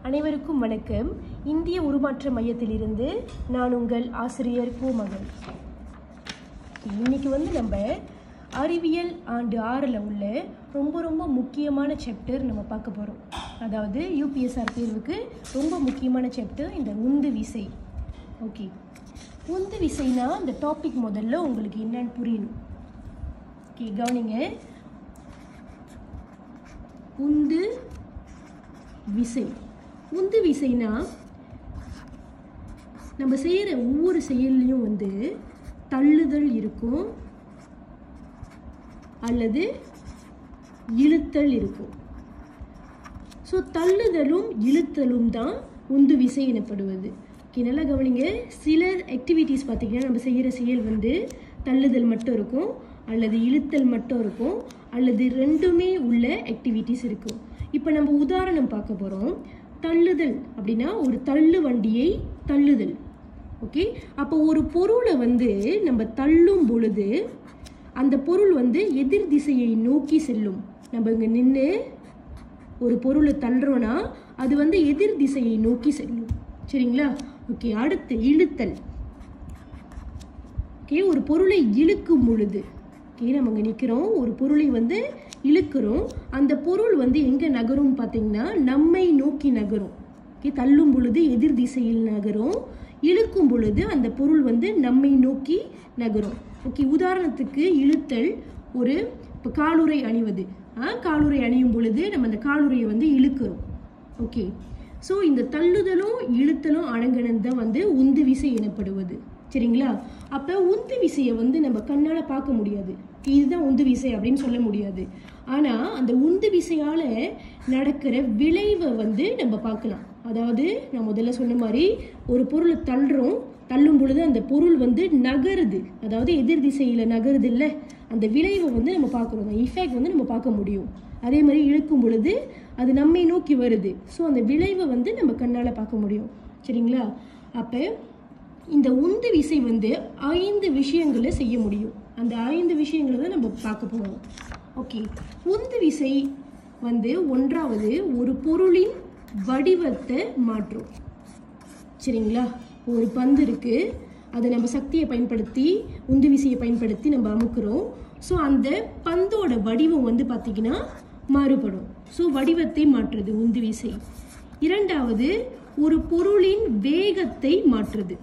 அனைவருக்கும் வணக்கம் இந்திய உருமாற்ற மையத்திலிருந்து நான் உங்கள் ஆசிரியர் பூமகள் இன்னைக்கு வந்து நம்ம அறிவியல் ஆண்டு ஆறில் உள்ள ரொம்ப ரொம்ப முக்கியமான சாப்டர் நம்ம பார்க்க போகிறோம் அதாவது யூபிஎஸ்ஆர் தேர்வுக்கு ரொம்ப முக்கியமான சாப்டர் இந்த உந்து விசை ஓகே உந்து விசைனா இந்த டாபிக் முதல்ல உங்களுக்கு என்னன்னு புரியணும் ஓகே கவனிங்க உந்து விசை உந்து விசைனா நம்ம செய்கிற ஒவ்வொரு செயல்லையும் வந்து தள்ளுதல் இருக்கும் அல்லது இழுத்தல் இருக்கும் ஸோ தள்ளுதலும் இழுத்தலும் தான் உந்து விசை எனப்படுவது ஓகே நல்லா கவனிங்க சில ஆக்டிவிட்டீஸ் பார்த்தீங்கன்னா நம்ம செய்கிற செயல் வந்து தள்ளுதல் மட்டும் இருக்கும் அல்லது இழுத்தல் மட்டும் இருக்கும் அல்லது ரெண்டுமே உள்ள ஆக்டிவிட்டீஸ் இருக்கும் இப்போ நம்ம உதாரணம் பார்க்க போகிறோம் தள்ளுதல் அப்படின்னா ஒரு தள்ளு வண்டியை தள்ளுதல் ஓகே அப்போ ஒரு பொருளை வந்து நம்ம தள்ளும் பொழுது அந்த பொருள் வந்து எதிர் திசையை நோக்கி செல்லும் நம்ம இங்கே நின்று ஒரு பொருளை தள்ளுறோன்னா அது வந்து எதிர் திசையை நோக்கி செல்லும் சரிங்களா ஓகே அடுத்து இழுத்தல் ஓகே ஒரு பொருளை இழுக்கும் பொழுது ஓகே நம்ம இங்கே நிற்கிறோம் ஒரு பொருளை வந்து இழுக்கிறோம் அந்த பொருள் வந்து எங்கே நகரும் பார்த்தீங்கன்னா நம்மை நோக்கி நகரும் ஓகே தள்ளும் பொழுது எதிர் திசையில் நகரும் இழுக்கும் பொழுது அந்த பொருள் வந்து நம்மை நோக்கி நகரும் ஓகே உதாரணத்துக்கு இழுத்தல் ஒரு இப்போ காலுறை அணிவது ஆ காலுறை அணியும் பொழுது நம்ம அந்த காலுறையை வந்து இழுக்கிறோம் ஓகே ஸோ இந்த தள்ளுதலும் இழுத்தலும் அடங்கினது தான் வந்து உந்து விசை எனப்படுவது சரிங்களா அப்போ உந்து விசையை வந்து நம்ம கண்ணால் பார்க்க முடியாது இதுதான் உந்து விசை அப்படின்னு சொல்ல முடியாது ஆனால் அந்த உந்து விசையால் நடக்கிற விளைவை வந்து நம்ம பார்க்கலாம் அதாவது நான் முதல்ல சொன்ன மாதிரி ஒரு பொருளை தள்ளுறோம் தள்ளும் பொழுது அந்த பொருள் வந்து நகருது அதாவது எதிர் திசையில் நகருது இல்லை அந்த விளைவை வந்து நம்ம பார்க்குறோம் அந்த இஃபெக்ட் வந்து நம்ம பார்க்க முடியும் அதே மாதிரி இழுக்கும் பொழுது அது நம்மை நோக்கி வருது ஸோ அந்த விளைவை வந்து நம்ம கண்ணால் பார்க்க முடியும் சரிங்களா அப்போ இந்த உந்து விசை வந்து ஐந்து விஷயங்களை செய்ய முடியும் அந்த ஐந்து விஷயங்களை தான் நம்ம பார்க்க போகிறோம் ஓகே உந்து விசை வந்து ஒன்றாவது ஒரு பொருளின் வடிவத்தை மாற்றும் சரிங்களா ஒரு பந்து இருக்குது அதை நம்ம சக்தியை பயன்படுத்தி உந்து விசையை பயன்படுத்தி நம்ம அமுக்குறோம் ஸோ அந்த பந்தோட வடிவம் வந்து பார்த்திங்கன்னா மாறுபடும் ஸோ வடிவத்தை மாற்றுது உந்து விசை இரண்டாவது ஒரு பொருளின் வேகத்தை மாற்றுது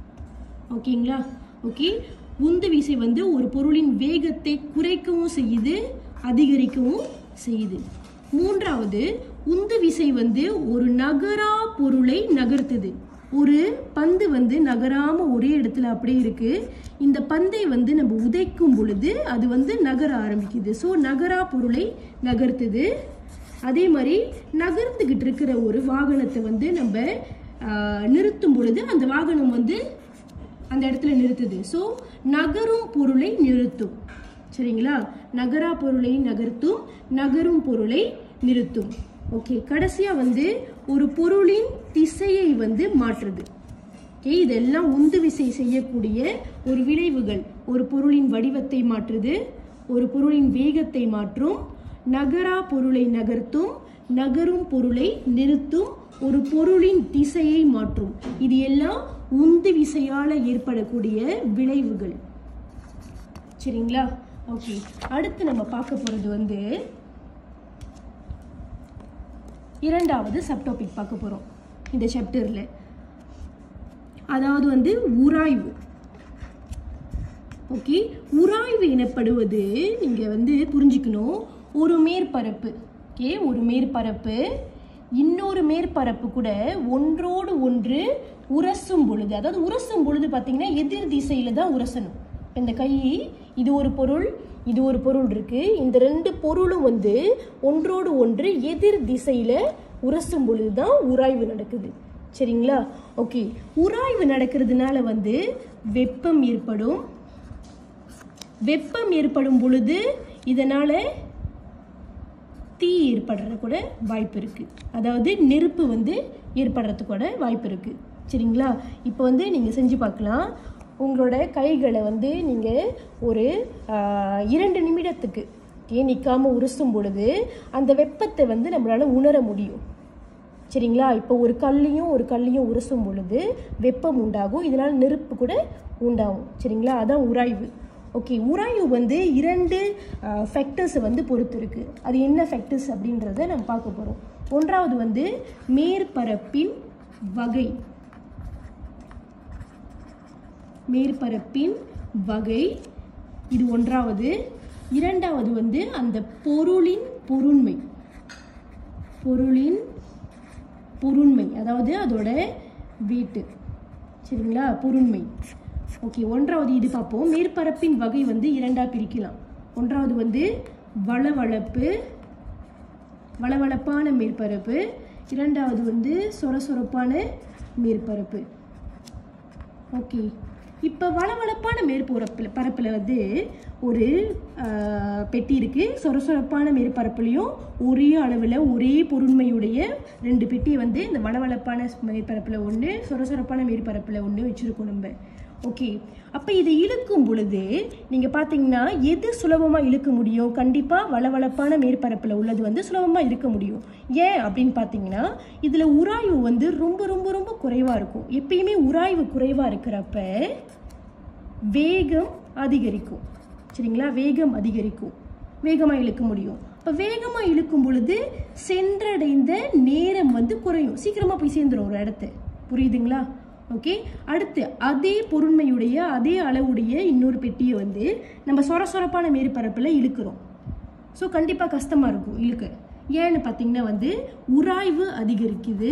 ஓகேங்களா ஓகே உந்து விசை வந்து ஒரு பொருளின் வேகத்தை குறைக்கவும் செய்யுது அதிகரிக்கவும் செய்யுது மூன்றாவது உந்து விசை வந்து ஒரு நகரா பொருளை நகர்த்துது ஒரு பந்து வந்து நகராம ஒரே இடத்துல அப்படியே இருக்கு இந்த பந்தை வந்து நம்ம உதைக்கும் பொழுது அது வந்து நகர ஆரம்பிக்குது ஸோ நகரா பொருளை நகர்த்துது அதே மாதிரி நகர்ந்துக்கிட்டு இருக்கிற ஒரு வாகனத்தை வந்து நம்ம ஆஹ், நிறுத்தும் பொழுது அந்த வாகனம் வந்து அந்த இடத்துல நிறுத்துது ஸோ நகரும் பொருளை நிறுத்தும் சரிங்களா நகரா பொருளை நகர்த்தும் நகரும் பொருளை நிறுத்தும் ஓகே கடைசியா வந்து ஒரு பொருளின் திசையை வந்து மாற்றுது ஓகே இதெல்லாம் உந்து விசை செய்யக்கூடிய ஒரு விளைவுகள் ஒரு பொருளின் வடிவத்தை மாற்றுது ஒரு பொருளின் வேகத்தை மாற்றும் நகரா பொருளை நகர்த்தும் நகரும் பொருளை நிறுத்தும் ஒரு பொருளின் திசையை மாற்றும் இது எல்லாம் உந்து விசையால ஏற்படக்கூடிய விளைவுகள் சரிங்களா ஓகே அடுத்து நம்ம பார்க்க போறது வந்து இரண்டாவது சப்டாபிக் பார்க்க போறோம் இந்த சாப்டர்ல அதாவது வந்து உராய்வு ஓகே உராய்வு எனப்படுவது நீங்க வந்து புரிஞ்சுக்கணும் ஒரு மேற்பரப்பு ஓகே ஒரு மேற்பரப்பு இன்னொரு மேற்பரப்பு கூட ஒன்றோடு ஒன்று உரசும் பொழுது அதாவது உரசும் பொழுது பார்த்தீங்கன்னா எதிர் திசையில தான் உரசணும் இப்ப இந்த கை இது ஒரு பொருள் இது ஒரு பொருள் இருக்கு இந்த ரெண்டு பொருளும் வந்து ஒன்றோடு ஒன்று எதிர் திசையில உரசும் பொழுது தான் உராய்வு நடக்குது சரிங்களா ஓகே உராய்வு நடக்கிறதுனால வந்து வெப்பம் ஏற்படும் வெப்பம் ஏற்படும் பொழுது இதனால தீ ஏற்படுற கூட வாய்ப்பு இருக்கு அதாவது நெருப்பு வந்து ஏற்படுறதுக்கு கூட வாய்ப்பு இருக்கு சரிங்களா இப்போ வந்து நீங்க செஞ்சு பார்க்கலாம் உங்களோட கைகளை வந்து நீங்க ஒரு ஆஹ், இரண்டு நிமிடத்துக்கு ஏன் நிற்காம உரசும் பொழுது அந்த வெப்பத்தை வந்து நம்மளால உணர முடியும் சரிங்களா இப்போ ஒரு கல்லையும் ஒரு கல்லையும் உரசும் பொழுது வெப்பம் உண்டாகும் இதனால் நெருப்பு கூட உண்டாகும் சரிங்களா அதான் உராய்வு ஓகே உராய்வு வந்து இரண்டு ஃபேக்டர்ஸை வந்து பொறுத்து இருக்கு அது என்ன ஃபேக்டர்ஸ் அப்படின்றத நம்ம பார்க்க போகிறோம் ஒன்றாவது வந்து மேற்பரப்பின் வகை மேற்பரப்பின் வகை இது ஒன்றாவது இரண்டாவது வந்து அந்த பொருளின் பொருண்மை பொருளின் பொருண்மை அதாவது அதோட வீட்டு சரிங்களா பொருண்மை ஓகே ஒன்றாவது இது பார்ப்போம் மேற்பரப்பின் வகை வந்து இரண்டாக பிரிக்கலாம் ஒன்றாவது வந்து வளவளப்பு வளவளப்பான மேற்பரப்பு இரண்டாவது வந்து சொரசொரப்பான மேற்பரப்பு ஓகே இப்போ வளவளப்பான மேற்பரப்பில் பரப்பில் வந்து ஒரு ஆஹ், பெட்டி இருக்குது சொரசொரப்பான மேற்பரப்புலையும் ஒரே அளவில் ஒரே பொருண்மையுடைய ரெண்டு பெட்டி வந்து இந்த வளவளப்பான மேற்பரப்பில் ஒன்று சொரசொரப்பான மேற்பரப்பில் ஒன்று வச்சுருக்கோம் நம்ம ஓகே அப்போ இதை இழுக்கும் பொழுது நீங்கள் பார்த்தீங்கன்னா எது சுலபமாக இழுக்க முடியும் கண்டிப்பாக வளவளப்பான மேற்பரப்பில் உள்ளது வந்து சுலபமாக இழுக்க முடியும் ஏன் அப்படின்னு பார்த்தீங்கன்னா இதில் உராய்வு வந்து ரொம்ப ரொம்ப ரொம்ப குறைவாக இருக்கும் எப்பயுமே உராய்வு குறைவாக இருக்கிறப்ப வேகம் அதிகரிக்கும் சரிங்களா வேகம் அதிகரிக்கும் வேகமாக இழுக்க முடியும் இப்போ வேகமாக இழுக்கும் பொழுது சென்றடைந்த நேரம் வந்து குறையும் சீக்கிரமாக போய் சேர்ந்துடும் ஒரு இடத்த புரியுதுங்களா ஓகே அடுத்து அதே பொருண்மையுடைய அதே அளவுடைய இன்னொரு பெட்டியை வந்து நம்ம சொர சொரப்பான மேற்பரப்பில் இழுக்கிறோம் ஸோ கண்டிப்பாக கஷ்டமாக இருக்கும் இழுக்க ஏன்னு பார்த்தீங்கன்னா வந்து உராய்வு அதிகரிக்குது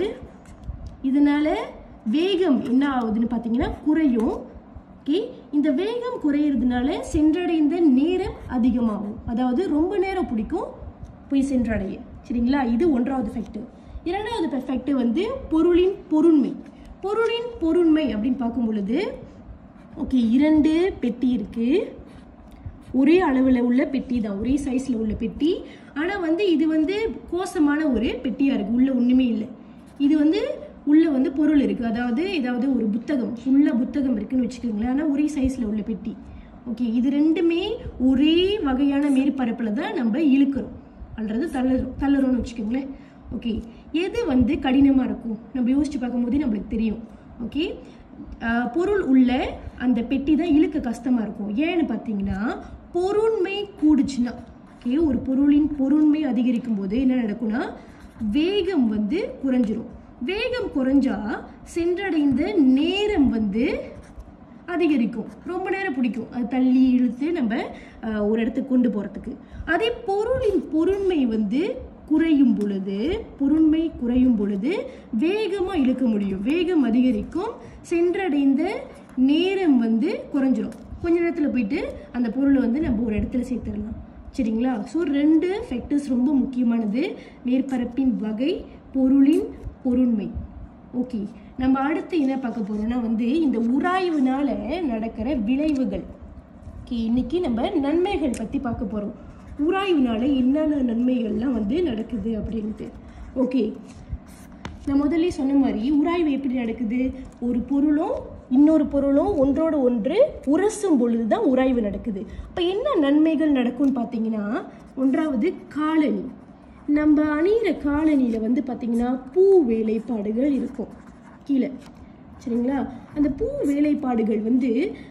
இதனால வேகம் என்ன ஆகுதுன்னு பார்த்தீங்கன்னா குறையும் ஓகே இந்த வேகம் குறையிறதுனால சென்றடைந்த நேரம் அதிகமாகும் அதாவது ரொம்ப நேரம் பிடிக்கும் போய் சென்றடைய சரிங்களா இது ஒன்றாவது ஃபேக்டர் இரண்டாவது ஃபேக்டர் வந்து பொருளின் பொருண்மை பொருளின் பொருண்மை அப்படின்னு பார்க்கும் பொழுது ஓகே இரண்டு பெட்டி இருக்குது ஒரே அளவில் உள்ள பெட்டி தான் ஒரே சைஸில் உள்ள பெட்டி ஆனால் வந்து இது வந்து கோசமான ஒரு பெட்டியாக இருக்குது உள்ளே ஒன்றுமே இல்லை இது வந்து உள்ளே வந்து பொருள் இருக்குது அதாவது ஏதாவது ஒரு புத்தகம் ஃபுல்லாக புத்தகம் இருக்குன்னு வச்சுக்கோங்களேன் ஆனால் ஒரே சைஸில் உள்ள பெட்டி ஓகே இது ரெண்டுமே ஒரே வகையான மேற்பரப்பில் தான் நம்ம இழுக்கிறோம் அல்லது தள்ளுறோம் தள்ளுறோம்னு வச்சுக்கோங்களேன் ஓகே எது வந்து கடினமாக இருக்கும் நம்ம யோசிச்சு பார்க்கும்போதே நம்மளுக்கு தெரியும் ஓகே ஆஹ் பொருள் உள்ள அந்த பெட்டி தான் இழுக்க கஷ்டமாக இருக்கும் ஏன்னு பார்த்தீங்கன்னா பொருண்மை கூடுச்சுன்னா ஓகே ஒரு பொருளின் பொருண்மை அதிகரிக்கும் போது என்ன நடக்கும்னா வேகம் வந்து குறைஞ்சிரும் வேகம் குறைஞ்சா சென்றடைந்த நேரம் வந்து அதிகரிக்கும் ரொம்ப நேரம் பிடிக்கும் அது தள்ளி இழுத்து நம்ம ஆஹ், ஒரு இடத்துக்கு கொண்டு போகிறதுக்கு அதே பொருளின் பொருண்மை வந்து குறையும் பொழுது பொருண்மை குறையும் பொழுது வேகமாக இழுக்க முடியும் வேகம் அதிகரிக்கும் சென்றடைந்த நேரம் வந்து குறைஞ்சிரும் கொஞ்ச நேரத்தில் போயிட்டு அந்த பொருளை வந்து நம்ம ஒரு இடத்துல சேர்த்துடலாம் சரிங்களா ஸோ ரெண்டு ஃபேக்டர்ஸ் ரொம்ப முக்கியமானது மேற்பரப்பின் வகை பொருளின் பொருண்மை ஓகே நம்ம அடுத்து என்ன பார்க்க போறோம்னா வந்து இந்த உராய்வுனால நடக்கிற விளைவுகள் ஓகே இன்னைக்கு நம்ம நன்மைகள் பற்றி பார்க்க போகிறோம் உராய்வுனால என்னென்ன நன்மைகள்லாம் வந்து நடக்குது அப்படின்ட்டு ஓகே நான் முதல்ல சொன்ன மாதிரி உராய்வு எப்படி நடக்குது ஒரு பொருளும் இன்னொரு பொருளும் ஒன்றோடு ஒன்று உரசும் பொழுது தான் உராய்வு நடக்குது அப்போ என்ன நன்மைகள் நடக்கும்னு பார்த்தீங்கன்னா ஒன்றாவது காலனி நம்ம அணிகிற காலனியில் வந்து பார்த்தீங்கன்னா பூ வேலைப்பாடுகள் இருக்கும் கீழே சரிங்களா அந்த பூ வேலைப்பாடுகள் வந்து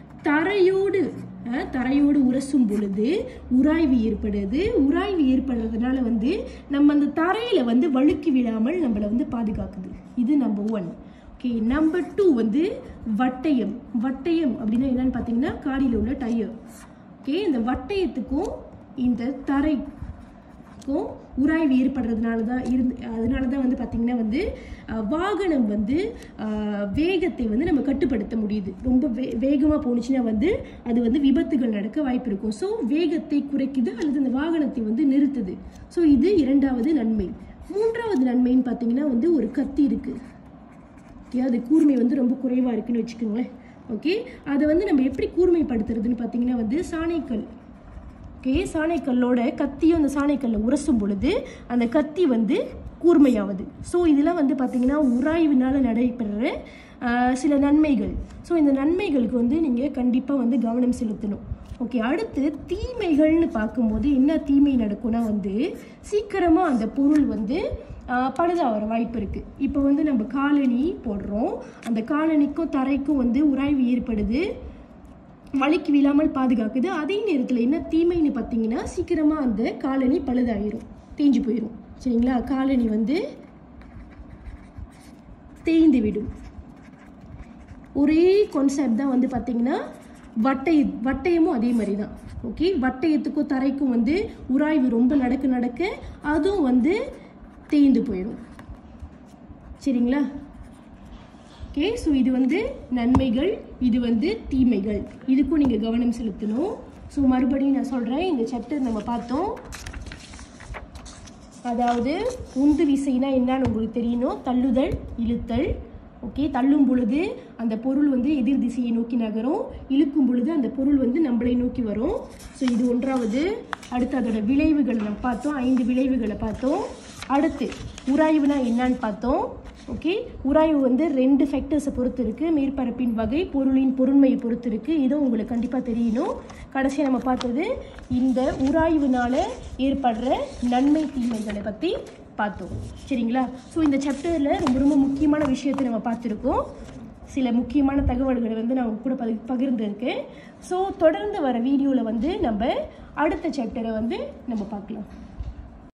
தரையோடு அஹ், தரையோடு உரசும் பொழுது உராய்வு ஏற்படுது உராய்வு ஏற்படுறதுனால வந்து நம்ம அந்த தரையில வந்து வழுக்கி விழாமல் நம்மளை வந்து பாதுகாக்குது இது number one okay number two வந்து வட்டயம் வட்டயம் அப்படின்னா என்னன்னு பார்த்தீங்கன்னா காடியில் உள்ள டயர் ஓகே இந்த வட்டயத்துக்கும் இந்த தரை க்கும் உராய்வு ஏற்படுறதுனால தான் இருந்து அதனால தான் வந்து பார்த்திங்கன்னா வந்து அஹ், வாகனம் வந்து அஹ், வேகத்தை வந்து நம்ம கட்டுப்படுத்த முடியுது ரொம்ப வே வேகமாக போணுச்சுன்னா வந்து அது வந்து விபத்துகள் நடக்க வாய்ப்பு இருக்கும் ஸோ வேகத்தை குறைக்குது அல்லது அந்த வாகனத்தை வந்து நிறுத்துது ஸோ இது இரண்டாவது நன்மை மூன்றாவது நன்மைன்னு பார்த்தீங்கன்னா வந்து ஒரு கத்தி இருக்குது ஓகே அது கூர்மை வந்து ரொம்ப குறைவாக இருக்குன்னு வச்சுக்கோங்களேன் ஓகே அதை வந்து நம்ம எப்படி கூர்மைப்படுத்துறதுன்னு பார்த்தீங்கன்னா வந்து சாணைக்கல் ஓகே சாணைக்கல்லோட கத்தியும் அந்த சாணைக்கல்ல உரசும் பொழுது அந்த கத்தி வந்து கூர்மையாவது ஸோ இதெல்லாம் வந்து பார்த்தீங்கன்னா உராய்வினால் நடைபெற ஆஹ், சில நன்மைகள் ஸோ இந்த நன்மைகளுக்கு வந்து நீங்கள் கண்டிப்பாக வந்து கவனம் செலுத்தணும் ஓகே அடுத்து தீமைகள்னு பார்க்கும்போது என்ன தீமை நடக்கும்னா வந்து சீக்கிரமாக அந்த பொருள் வந்து பழுதாக வாய்ப்பு இருக்குது இப்போ வந்து நம்ம காலனி போடுறோம் அந்த காலனிக்கும் தரைக்கும் வந்து உராய்வு ஏற்படுது வலிக்கு விழாமல் பாதுகாக்குது அதே நேரத்தில் என்ன தீமைன்னு பார்த்தீங்கன்னா சீக்கிரமாக அந்த காலனி பழுதாயிரும் தேஞ்சு போயிடும் சரிங்களா காலனி வந்து தேய்ந்து விடும் ஒரே கான்செப்ட் தான் வந்து பார்த்தீங்கன்னா வட்டை வட்டயமும் அதே மாதிரி தான் ஓகே வட்டயத்துக்கும் தரைக்கும் வந்து உராய்வு ரொம்ப நடக்க நடக்க அதுவும் வந்து தேய்ந்து போயிடும் சரிங்களா ஓகே ஸோ இது வந்து நன்மைகள் இது வந்து தீமைகள் இதுக்கும் நீங்கள் கவனம் செலுத்தணும் ஸோ மறுபடியும் நான் சொல்கிறேன் இந்த சாப்டர் நம்ம பார்த்தோம் அதாவது உந்து விசைனா என்னன்னு உங்களுக்கு தெரியணும் தள்ளுதல் இழுத்தல் ஓகே தள்ளும் பொழுது அந்த பொருள் வந்து எதிர் திசையை நோக்கி நகரும் இழுக்கும் பொழுது அந்த பொருள் வந்து நம்மளை நோக்கி வரும் ஸோ இது ஒன்றாவது அடுத்து அதோட விளைவுகளை நம்ம பார்த்தோம் ஐந்து விளைவுகளை பார்த்தோம் அடுத்து உராய்வுனா என்னன்னு பார்த்தோம் ஓகே உராய்வு வந்து ரெண்டு ஃபேக்டர்ஸை பொறுத்து இருக்கு மேற்பரப்பின் வகை பொருளின் பொருண்மையை பொறுத்து இருக்கு இதுவும் உங்களுக்கு கண்டிப்பாக தெரியணும் கடைசியாக நம்ம பார்த்தது இந்த உராய்வுனால ஏற்படுற நன்மை தீமைகளை பற்றி பார்த்தோம் சரிங்களா ஸோ இந்த சாப்டரில் ரொம்ப ரொம்ப முக்கியமான விஷயத்தை நம்ம பார்த்துருக்கோம் சில முக்கியமான தகவல்களை வந்து நான் உங்க கூட பகிர் பகிர்ந்துருக்கேன் ஸோ தொடர்ந்து வர வீடியோவில் வந்து நம்ம அடுத்த சாப்டரை வந்து நம்ம பார்க்கலாம்